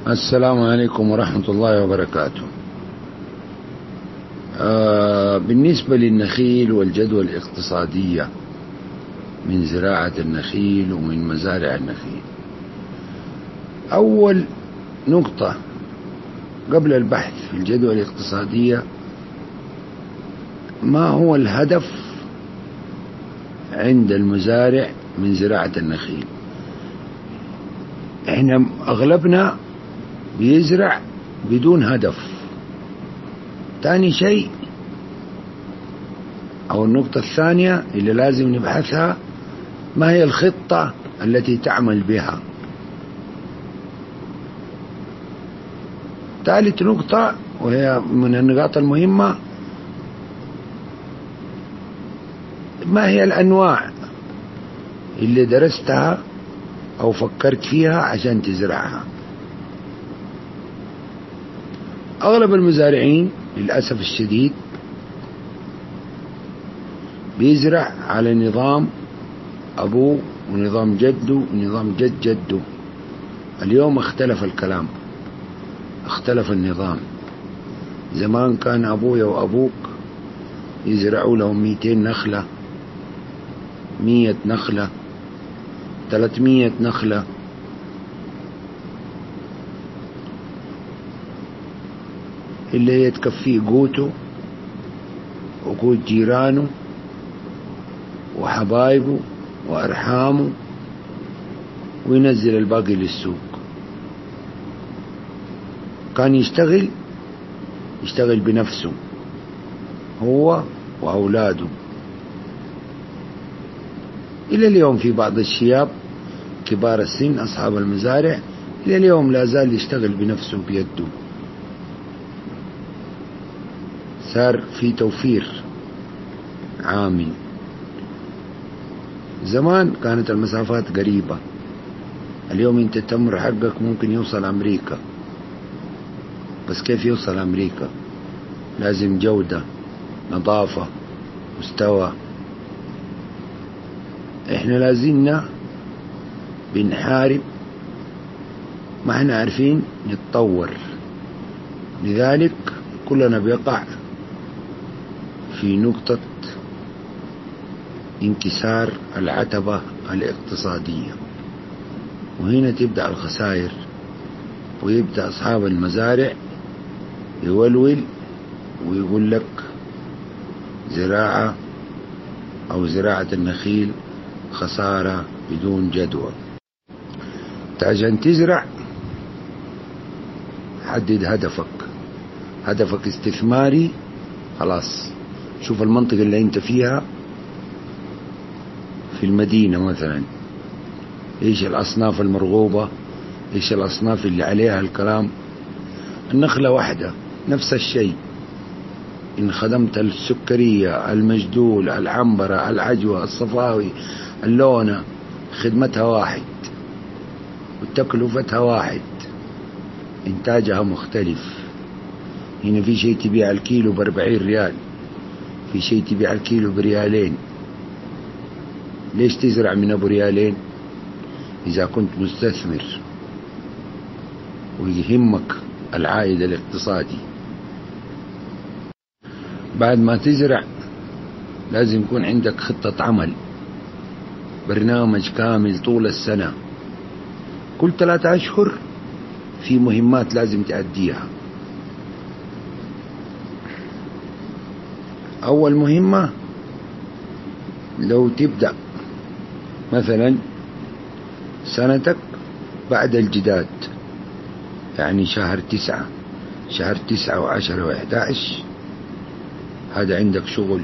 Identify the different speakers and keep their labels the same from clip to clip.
Speaker 1: السلام عليكم ورحمة الله وبركاته آه بالنسبة للنخيل والجدوى الاقتصادية من زراعة النخيل ومن مزارع النخيل أول نقطة قبل البحث في الجدوى الاقتصادية ما هو الهدف عند المزارع من زراعة النخيل احنا اغلبنا بيزرع بدون هدف تاني شيء او النقطة الثانية اللي لازم نبحثها ما هي الخطة التي تعمل بها ثالث نقطة وهي من النقاط المهمة ما هي الأنواع اللي درستها أو فكرت فيها عشان تزرعها أغلب المزارعين للأسف الشديد بيزرع على نظام أبوه ونظام جده ونظام جد جده اليوم اختلف الكلام اختلف النظام زمان كان أبويا وأبوك يزرعوا لهم 200 نخلة مية نخلة ثلاثمية نخلة اللي هي تكفيه قوته وقوت جيرانه وحبايبه وأرحامه وينزل الباقي للسوق كان يشتغل يشتغل بنفسه هو وأولاده إلى اليوم في بعض الشياب كبار السن أصحاب المزارع إلى اليوم لا زال يشتغل بنفسه بيده صار في توفير عامل زمان كانت المسافات قريبة اليوم انت التمر حقك ممكن يوصل أمريكا بس كيف يوصل أمريكا لازم جودة نظافة مستوى احنا لازلنا بنحارب ما احنا عارفين نتطور لذلك كلنا بيقع في نقطة انكسار العتبة الاقتصادية وهنا تبدأ الخسائر ويبدأ أصحاب المزارع يولول ويقول لك زراعة أو زراعة النخيل خسارة بدون جدوى عشان تزرع حدد هدفك هدفك استثماري خلاص شوف المنطقة اللي انت فيها في المدينة مثلا ايش الاصناف المرغوبة ايش الاصناف اللي عليها الكلام النخلة واحدة نفس الشيء إن خدمت السكرية المجدول العنبرة العجوة الصفاوي اللونة خدمتها واحد وتكلفتها واحد إنتاجها مختلف هنا في شيء تبيع الكيلو بأربعين ريال في شيء تبيع الكيلو بريالين ليش تزرع من أبو ريالين إذا كنت مستثمر ويهمك العائد الاقتصادي بعد ما تزرع لازم يكون عندك خطة عمل برنامج كامل طول السنة كل ثلاثة أشهر في مهمات لازم تأديها أول مهمة لو تبدأ مثلا سنتك بعد الجداد يعني شهر تسعة شهر تسعة وعشرة وإحدى هذا عندك شغل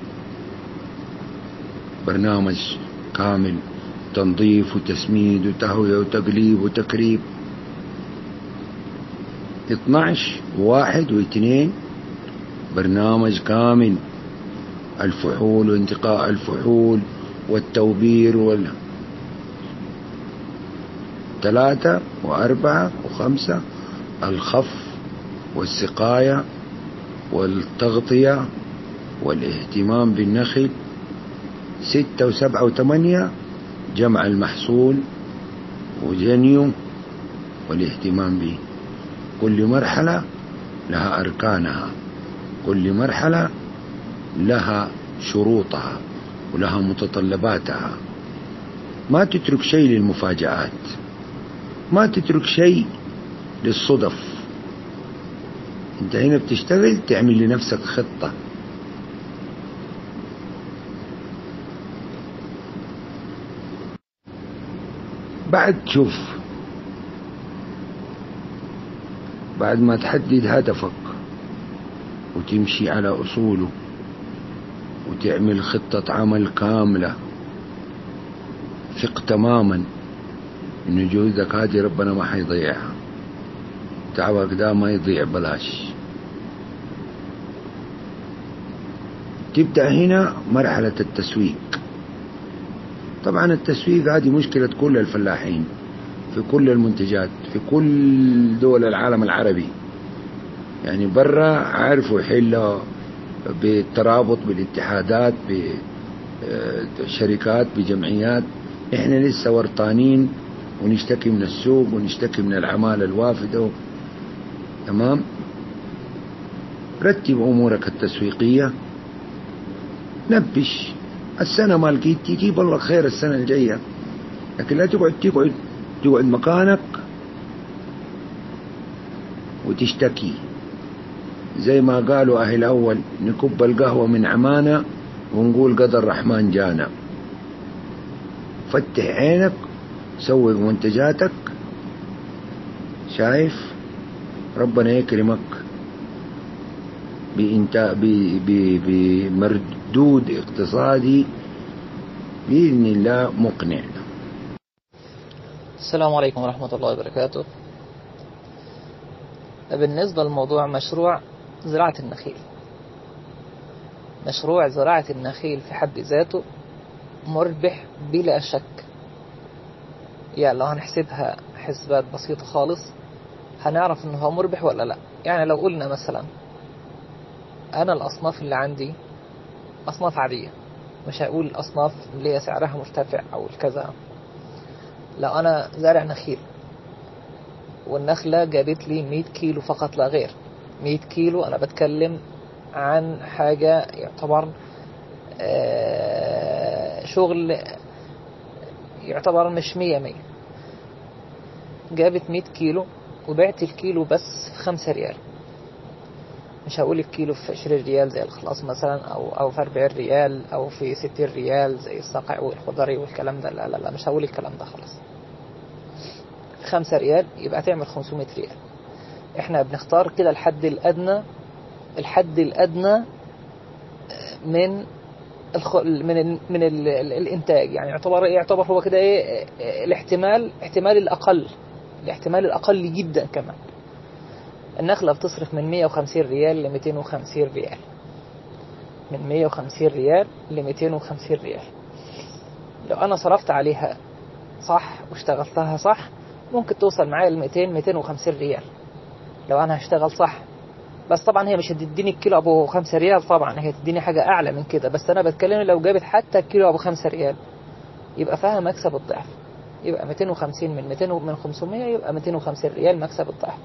Speaker 1: برنامج كامل تنظيف وتسميد وتهوية وتقليب وتكريب 12 واحد واثنين برنامج كامل الفحول وانتقاء الفحول والتوبير وال ثلاثة وأربعة وخمسة الخف والسقاية والتغطية والاهتمام بالنخل ستة وسبعة وثمانية جمع المحصول وجنيه والاهتمام به كل مرحلة لها أركانها كل مرحلة لها شروطها ولها متطلباتها ما تترك شيء للمفاجآت ما تترك شيء للصدف انت هنا بتشتغل تعمل لنفسك خطة بعد شوف بعد ما تحدد هدفك وتمشي على أصوله وتعمل خطة عمل كاملة ثق تماما إن جهودك هذه ربنا ما حيضيعها تعبك ده ما يضيع بلاش تبدأ هنا مرحلة التسويق طبعا التسويق هذه مشكلة كل الفلاحين في كل المنتجات في كل دول العالم العربي يعني برا عرفوا يحلوا بالترابط بالاتحادات بشركات بجمعيات احنا لسه ورطانين ونشتكي من السوق ونشتكي من العمالة الوافدة تمام رتب امورك التسويقية نبش السنة ما لقيت تجيب الله خير السنة الجاية لكن لا تقعد تقعد تقعد مكانك وتشتكي زي ما قالوا أهل الأول نكب القهوة من عمانا ونقول قدر الرحمن جانا فتح عينك سوق منتجاتك شايف ربنا يكرمك بإنتاج بمردود اقتصادي بإذن الله مقنع
Speaker 2: السلام عليكم ورحمة الله وبركاته بالنسبة لموضوع مشروع زراعة النخيل مشروع زراعة النخيل في حد ذاته مربح بلا شك يعني لو هنحسبها حسبات بسيطة خالص هنعرف انه هو مربح ولا لا يعني لو قلنا مثلا انا الاصناف اللي عندي اصناف عادية مش هقول اصناف اللي هي سعرها مرتفع او الكذا لو انا زارع نخيل والنخلة جابت لي 100 كيلو فقط لا غير 100 كيلو انا بتكلم عن حاجة يعتبر شغل يعتبر مش مية مية جابت 100 كيلو وبعت الكيلو بس في خمسة ريال مش هقول الكيلو في 20 ريال زي الخلاص مثلا او او في 40 ريال او في 60 ريال زي الصقع والخضري والكلام ده لا لا لا مش هقول الكلام ده خلاص خمسة ريال يبقى تعمل 500 ريال احنا بنختار كده الحد الادنى الحد الادنى من الخ... من ال... من ال... الانتاج يعني يعتبر يعتبر هو كده ايه الاحتمال احتمال الاقل الاحتمال الاقل جدا كمان النخلة بتصرف من 150 ريال ل 250 ريال من 150 ريال ل 250 ريال لو انا صرفت عليها صح واشتغلتها صح ممكن توصل معايا ل 200 250 ريال لو انا هشتغل صح بس طبعا هي مش هتديني الكيلو ابو 5 ريال طبعا هي هتديني حاجه اعلى من كده بس انا بتكلم لو جابت حتى الكيلو ابو 5 ريال يبقى فيها مكسب الضعف يبقى 250 من 200 من 500 يبقى 250 ريال مكسب الضعف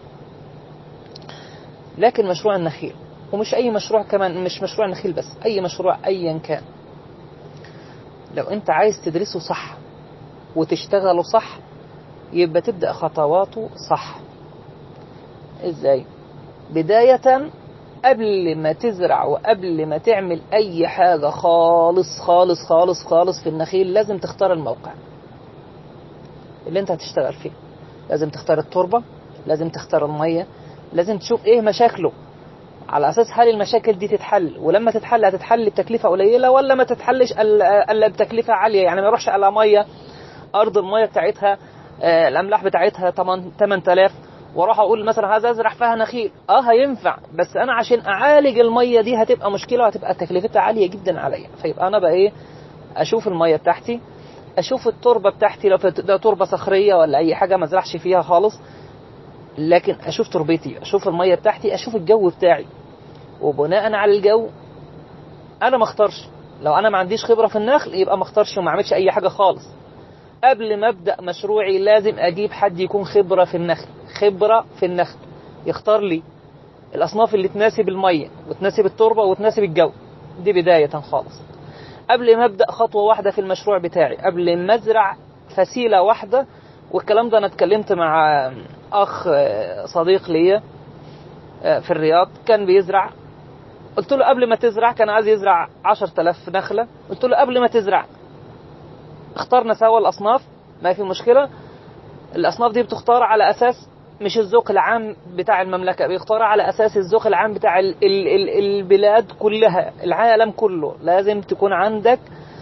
Speaker 2: لكن مشروع النخيل ومش اي مشروع كمان مش مشروع النخيل بس اي مشروع ايا كان لو انت عايز تدرسه صح وتشتغله صح يبقى تبدأ خطواته صح ازاي بداية قبل ما تزرع وقبل ما تعمل اي حاجة خالص خالص خالص خالص في النخيل لازم تختار الموقع اللي انت هتشتغل فيه لازم تختار التربة لازم تختار المية لازم تشوف ايه مشاكله على اساس هل المشاكل دي تتحل ولما تتحل هتتحل بتكلفة قليلة ولا ما تتحلش الا بتكلفة عالية يعني ما يروحش على مية ارض المية بتاعتها آه الاملاح بتاعتها 8000 واروح اقول مثلا هذا ازرع فيها نخيل اه هينفع بس انا عشان اعالج المية دي هتبقى مشكلة وهتبقى تكلفتها عالية جدا عليا فيبقى انا بقى ايه اشوف المية بتاعتي اشوف التربة بتاعتي لو ده تربة صخرية ولا اي حاجة ما ازرعش فيها خالص لكن اشوف تربتي اشوف المية بتاعتي اشوف الجو بتاعي وبناء على الجو انا ما اختارش لو انا ما عنديش خبرة في النخل يبقى ما اختارش وما اعملش اي حاجة خالص قبل ما ابدا مشروعي لازم اجيب حد يكون خبرة في النخل خبرة في النخل يختار لي الأصناف اللي تناسب المية وتناسب التربة وتناسب الجو دي بداية خالص قبل ما أبدأ خطوة واحدة في المشروع بتاعي قبل ما أزرع فسيلة واحدة والكلام ده أنا اتكلمت مع أخ صديق ليا في الرياض كان بيزرع قلت له قبل ما تزرع كان عايز يزرع 10000 نخلة قلت له قبل ما تزرع اخترنا سوا الأصناف ما في مشكلة الأصناف دي بتختار على أساس مش الذوق العام بتاع المملكة بيختار على أساس الذوق العام بتاع ال ال ال البلاد كلها العالم كله لازم تكون عندك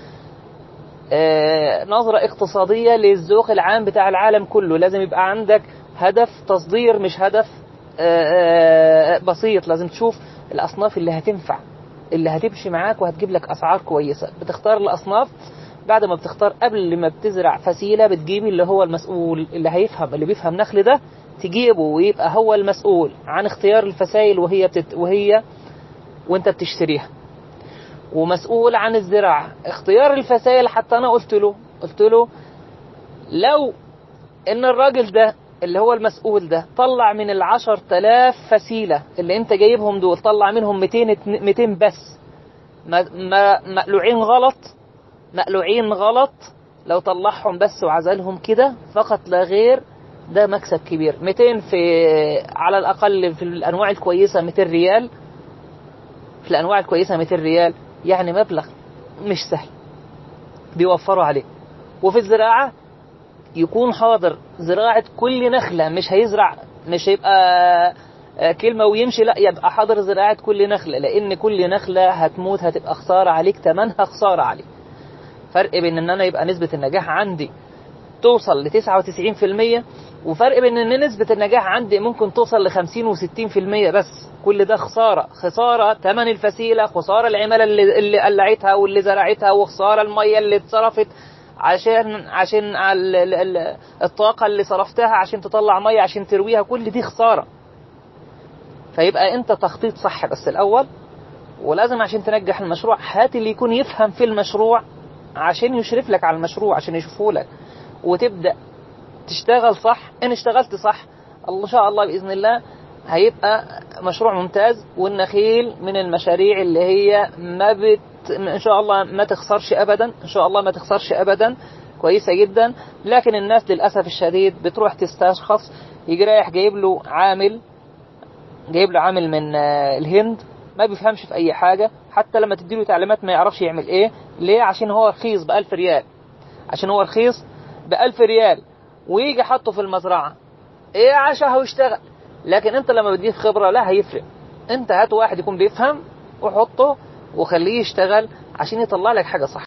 Speaker 2: آه نظرة اقتصادية للذوق العام بتاع العالم كله لازم يبقى عندك هدف تصدير مش هدف آه بسيط لازم تشوف الأصناف اللي هتنفع اللي هتمشي معاك وهتجيب لك أسعار كويسة بتختار الأصناف بعد ما بتختار قبل ما بتزرع فسيلة بتجيب اللي هو المسؤول اللي هيفهم اللي بيفهم نخل ده تجيبه ويبقى هو المسؤول عن اختيار الفسائل وهي بتت... وهي وانت بتشتريها ومسؤول عن الزراعة اختيار الفسائل حتى انا قلت له قلت له لو ان الراجل ده اللي هو المسؤول ده طلع من العشر تلاف فسيلة اللي انت جايبهم دول طلع منهم 200 200 بس مقلوعين غلط مقلوعين غلط لو طلعهم بس وعزلهم كده فقط لا غير ده مكسب كبير 200 في على الأقل في الأنواع الكويسة 200 ريال في الأنواع الكويسة 200 ريال يعني مبلغ مش سهل بيوفروا عليه وفي الزراعة يكون حاضر زراعة كل نخلة مش هيزرع مش هيبقى كلمة ويمشي لا يبقى حاضر زراعة كل نخلة لأن كل نخلة هتموت هتبقى خسارة عليك تمنها خسارة عليك فرق بين ان انا يبقى نسبة النجاح عندي توصل ل 99% وفرق بين ان نسبة النجاح عندي ممكن توصل ل 50 و60% بس كل ده خسارة خسارة ثمن الفسيلة خسارة العمالة اللي, اللي قلعتها واللي زرعتها وخسارة المية اللي اتصرفت عشان عشان الطاقة اللي صرفتها عشان تطلع مية عشان ترويها كل دي خسارة فيبقى انت تخطيط صح بس الاول ولازم عشان تنجح المشروع هات اللي يكون يفهم في المشروع عشان يشرف لك على المشروع عشان يشوفه لك وتبدأ تشتغل صح ان اشتغلت صح الله شاء الله بإذن الله هيبقى مشروع ممتاز والنخيل من المشاريع اللي هي ما بت ان شاء الله ما تخسرش ابدا ان شاء الله ما تخسرش ابدا كويسة جدا لكن الناس للأسف الشديد بتروح تستشخص يجي رايح جايب له عامل جايب له عامل من الهند ما بيفهمش في أي حاجة حتى لما تديله تعليمات ما يعرفش يعمل إيه ليه عشان هو رخيص بألف ريال عشان هو رخيص بألف ريال ويجي حطه في المزرعة إيه عشان هو يشتغل لكن أنت لما بتجيب خبرة لا هيفرق أنت هات واحد يكون بيفهم وحطه وخليه يشتغل عشان يطلع لك حاجة صح